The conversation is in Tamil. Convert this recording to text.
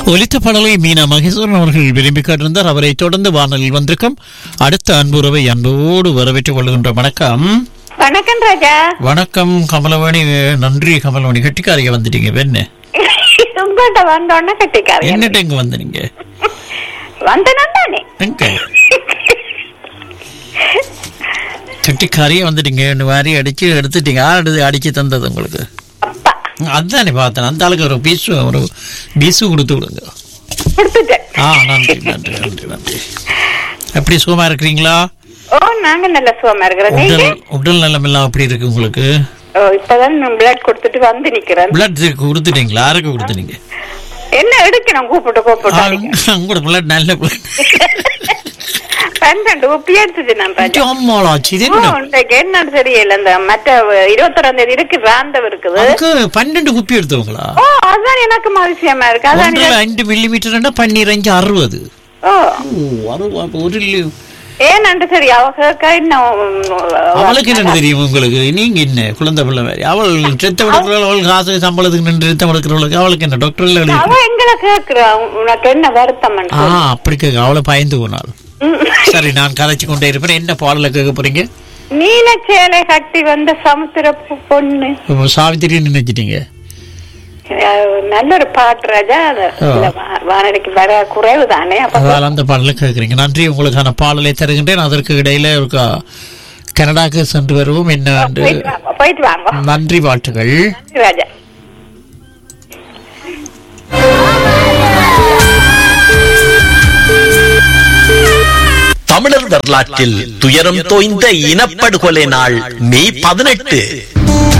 ஒலித்த பாடலை மீனா மகேஸ்வரன் அவர்கள் விரும்பி கேட்டிருந்தார் அவரை தொடர்ந்து வானலில் வந்திருக்கும் அடுத்த அன்புறவை அன்போடு வரவேற்றுக் கொள்கின்ற வணக்கம் வணக்கம் ராஜா வணக்கம் கமலவாணி நன்றி கமலவாணி கட்டிக்காரிக வந்துட்டீங்க வெண்ண உங்கள்கிட்ட வந்தோடனே கட்டிக்காரு என்னட்ட எங்க வந்தீங்க வந்தனா தானே எங்க கட்டிக்காரியே வந்துட்டீங்க இந்த மாதிரி அடிச்சு எடுத்துட்டீங்க யார் அடிச்சு தந்தது உங்களுக்கு அப்பா அதுதானே பார்த்தேன் அந்த ஆளுக்கு ஒரு பீஸ் ஒரு பீஸு கொடுத்து விடுங்க கொடுத்துட்டேன் ஆ நன்றி நன்றி நன்றி நன்றி எப்படி சுகமா இருக்கிறீங்களா ஓ நாங்க நல்ல சுகமா இருக்கிறோம் நீங்க உடல் உடல் நலம் எல்லாம் அப்படி இருக்கு உங்களுக்கு ஓ இப்பதான் பிளட் கொடுத்துட்டு வந்து நிக்கிறேன் பிளட் கொடுத்துட்டீங்களா யாருக்கு கொடுத்துட்டீங்க என்ன எடுக்கணும் கூப்பிட்டு கூப்பிட்டு அடிக்க. உங்களோட பிளட் நல்ல பிளட் பன்னெண்டு உப்பி எடுத்துட்டு நான் ராஜா அம்மாளாச்சு இது ஓ, என்ன இன்றைக்கு என்னன்னு தெரியல இந்த மற்ற இருபத்தொராம் தேதி இருக்கு ராந்தவ் இருக்குது அதுக்கு பன்னெண்டு குப்பி எடுத்தவங்களா ஓ அதான் எனக்கு அதிசயமா இருக்கு அதான் ஒன்றரை அஞ்சு மில்லி மீட்டர்னா பன்னிரஞ்சு அறுபது ஓ ஓ, அறுபது அப்ப ஒரு லி- ஏன்னு சரி அவ கேட்க இன்னும் அவளுக்கு என்ன தெரியும் உங்களுக்கு நீங்க என்ன குழந்தை பிள்ளை மாதிரி அவள் செத்த எடுக்கிறவள் அவள் காசு சம்பளத்துக்கு நின்று ரத்தம் எடுக்கிறவளுக்கு அவளுக்கு என்ன டாக்டர் இல்ல அவ எங்களை கேக்குறா உனக்கு என்ன வருத்தம் ஆ அப்படி கேட்க அவளை பயந்து போனாள் சரி நான் கதைச்சு கொண்டே இருப்பேன் என்ன பாடல கேட்க போறீங்க நீல சேலை கட்டி வந்த சமுத்திர பொ- பொண்ணு இப்ப சாவித்திரி நினைச்சிட்டீங்க அஹ் நல்ல ஒரு பாட்டு ராஜா அது ஆ. இந்த வா- வானொலிக்கு வர குறைவு தானே அப்ப அதனால அந்த பாடலை கேட்குறீங்க நன்றி உங்களுக்கான பாடலை தருகின்றேன் அதற்கு இடையில ஒரு கா- கனடாக்கு சென்று வருவோம் என்ன என்று போயிட்டு வாங்க போயிட்டு வாங்க நன்றி வாழ்த்துகள் நன்றி ராஜா தமிழர் வரலாற்றில் துயரம் தோய்ந்த இனப்படுகொலை நாள் மே பதினெட்டு